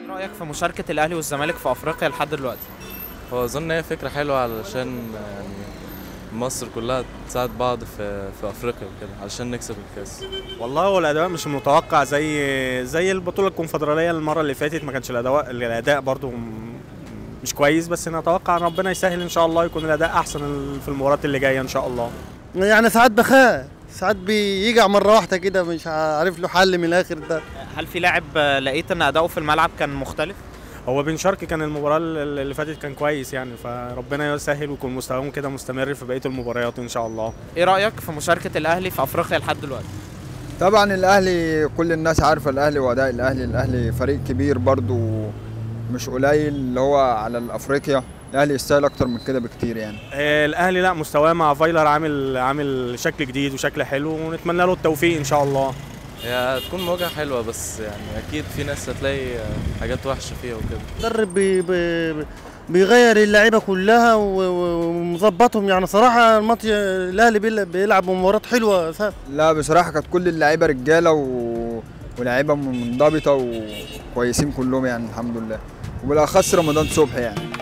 ايه رايك في مشاركه الاهلي والزمالك في افريقيا لحد دلوقتي هو اظن هي فكره حلوه علشان يعني مصر كلها تساعد بعض في في افريقيا وكده علشان نكسب الكاس والله هو الاداء مش متوقع زي زي البطوله الكونفدراليه المره اللي فاتت ما كانش الاداء الاداء برضو م- مش كويس بس نتوقع ان ربنا يسهل ان شاء الله يكون الاداء احسن في المباريات اللي جايه ان شاء الله يعني ساعات بخاف ساعات بيجع مره واحده كده مش عارف له حل من الاخر ده هل في لاعب آه، لقيت ان اداؤه في الملعب كان مختلف هو بن شرقي كان المباراه اللي اللي فاتت كان كويس يعني فربنا يسهل ويكون مستواهم كده مستمر في بقيه المباريات ان شاء الله ايه رايك في مشاركه الاهلي في افريقيا لحد دلوقتي طبعا الاهلي كل الناس عارفه الاهلي واداء الاهلي الاهلي فريق كبير برضو مش قليل اللي هو على الافريقيا الاهلي يستاهل اكتر من كده بكتير يعني آه، الاهلي لا مستواه مع فايلر عامل عامل شكل جديد وشكل حلو ونتمنى له التوفيق ان شاء الله هي هتكون مواجهه حلوه بس يعني اكيد في ناس هتلاقي حاجات وحشه فيها وكده مدرب بي بي بيغير اللعيبه كلها و- و- ومظبطهم يعني صراحه الماتش الاهلي بيل- بيلعب مباريات حلوه اساسا لا بصراحه كانت كل اللعيبه رجاله و... ولاعيبه منضبطه وكويسين كلهم يعني الحمد لله وبالاخص رمضان صبحي يعني